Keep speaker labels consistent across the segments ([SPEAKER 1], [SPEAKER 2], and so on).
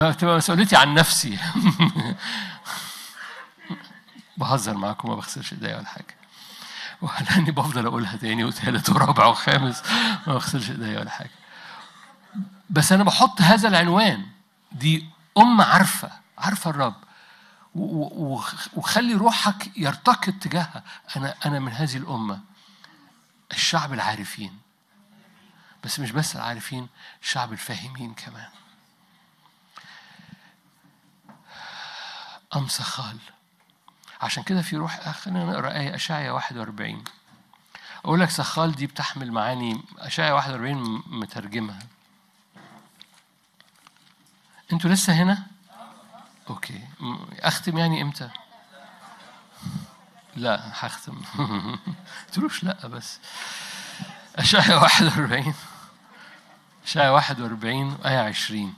[SPEAKER 1] تبقى مسؤوليتي عن نفسي بهزر معاكم ما بغسلش ايديا ولا حاجه ولاني بفضل اقولها تاني وتالت ورابع وخامس ما بغسلش ايديا ولا حاجه بس انا بحط هذا العنوان دي ام عارفه عارفه الرب و- و- وخلي روحك يرتقي اتجاهها انا انا من هذه الامه الشعب العارفين بس مش بس العارفين الشعب الفاهمين كمان أم سخال عشان كده في روح خلينا نقرا آية أشعيا 41 أقول لك سخال دي بتحمل معاني أشعيا 41 مترجمها أنتوا لسه هنا؟ أوكي م- أختم يعني إمتى؟ لا هختم تقولوش لا بس أشعيا 41 أشعيا 41 آية 20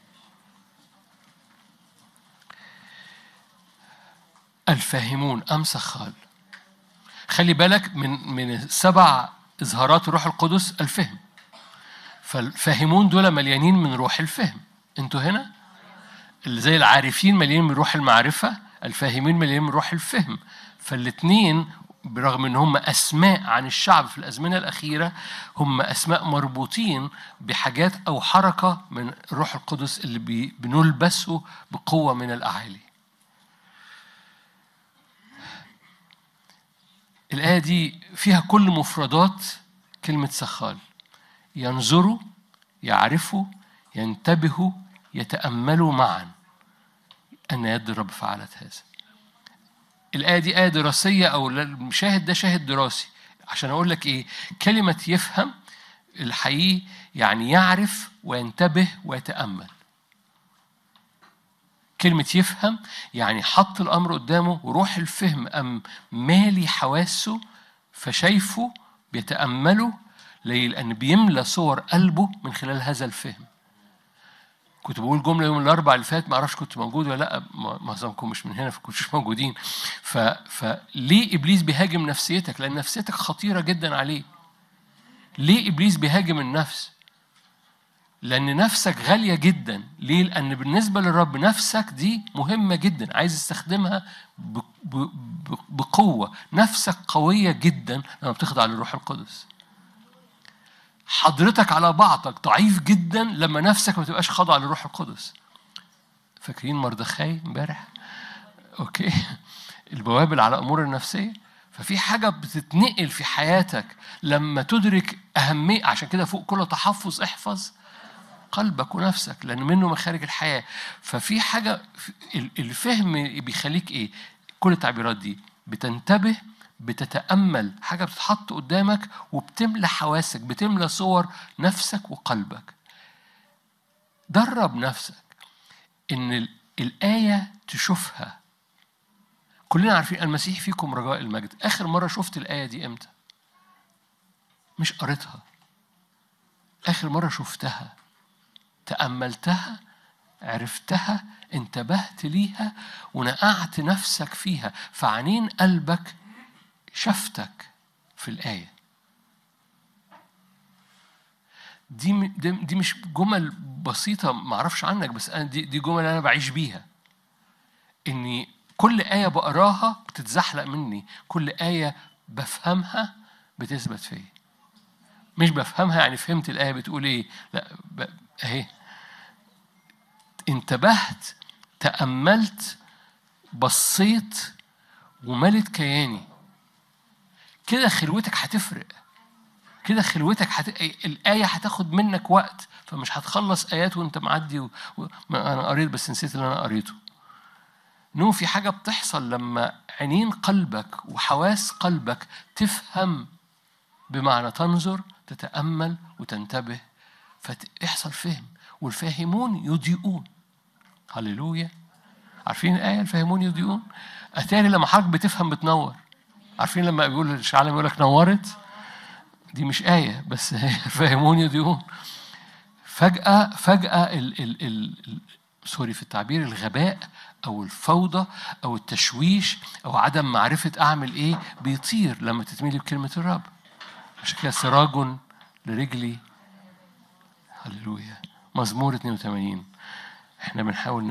[SPEAKER 1] الفاهمون أم سخال خلي بالك من من السبع إظهارات الروح القدس الفهم فالفاهمون دول مليانين من روح الفهم انتوا هنا اللي زي العارفين مليانين من روح المعرفة الفاهمين مليانين من روح الفهم فالاثنين برغم ان هم اسماء عن الشعب في الازمنه الاخيره هم اسماء مربوطين بحاجات او حركه من الروح القدس اللي بي- بنلبسه بقوه من الاعالي الآية دي فيها كل مفردات كلمة سخال ينظروا يعرفوا ينتبهوا يتأملوا معا أن يد الرب فعلت هذا الآية دي آية دراسية أو المشاهد ده شاهد دراسي عشان أقول لك إيه كلمة يفهم الحقيقي يعني يعرف وينتبه ويتأمل كلمة يفهم يعني حط الأمر قدامه وروح الفهم أم مالي حواسه فشايفه بيتأمله ليه؟ لأن بيملى صور قلبه من خلال هذا الفهم كنت بقول جملة يوم الأربع اللي فات ما أعرفش كنت موجود ولا لأ ما- معظمكم مش من هنا فكنتوش موجودين ف... فليه إبليس بيهاجم نفسيتك لأن نفسيتك خطيرة جدا عليه ليه إبليس بيهاجم النفس لأن نفسك غالية جدا ليه؟ لأن بالنسبة للرب نفسك دي مهمة جدا عايز يستخدمها ب- ب- ب- بقوة نفسك قوية جدا لما بتخضع للروح القدس حضرتك على بعضك ضعيف جدا لما نفسك ما تبقاش خاضعة للروح القدس فاكرين مردخاي امبارح اوكي البوابل على امور النفسيه ففي حاجه بتتنقل في حياتك لما تدرك اهميه عشان كده فوق كل تحفظ احفظ قلبك ونفسك لان منه مخارج الحياه ففي حاجه ال- الفهم بيخليك ايه كل التعبيرات دي بتنتبه بتتامل حاجه بتتحط قدامك وبتملى حواسك بتملى صور نفسك وقلبك درب نفسك ان ال- الايه تشوفها كلنا عارفين المسيح فيكم رجاء المجد اخر مره شفت الايه دي امتى مش قريتها اخر مره شفتها تأملتها عرفتها انتبهت ليها ونقعت نفسك فيها فعنين قلبك شفتك في الآية دي م- دي دي مش جمل بسيطة معرفش عنك بس أنا دي دي جمل أنا بعيش بيها إني كل آية بقراها بتتزحلق مني كل آية بفهمها بتثبت فيا مش بفهمها يعني فهمت الآية بتقول إيه لا ب... أهي انتبهت تأملت بصيت وملت كياني كده خلوتك هتفرق كده خلوتك هت... الآية هتاخد منك وقت فمش هتخلص آيات وأنت معدي و... و... ما أنا قريت بس نسيت اللي أنا قريته نو في حاجة بتحصل لما عينين قلبك وحواس قلبك تفهم بمعنى تنظر تتأمل وتنتبه فيحصل فهم والفاهمون يضيئون هللويا عارفين الآية الفاهمون يضيئون أتاري لما حضرتك بتفهم بتنور عارفين لما بيقول الشعلم يقول لك نورت دي مش آية بس هي فاهمون يضيئون فجأة فجأة ال ال ال ال سوري في التعبير الغباء أو الفوضى أو التشويش أو عدم معرفة أعمل إيه بيطير لما تتميلي بكلمة الرب عشان كده سراج لرجلي هللويا مزمور 82 احنا بنحاول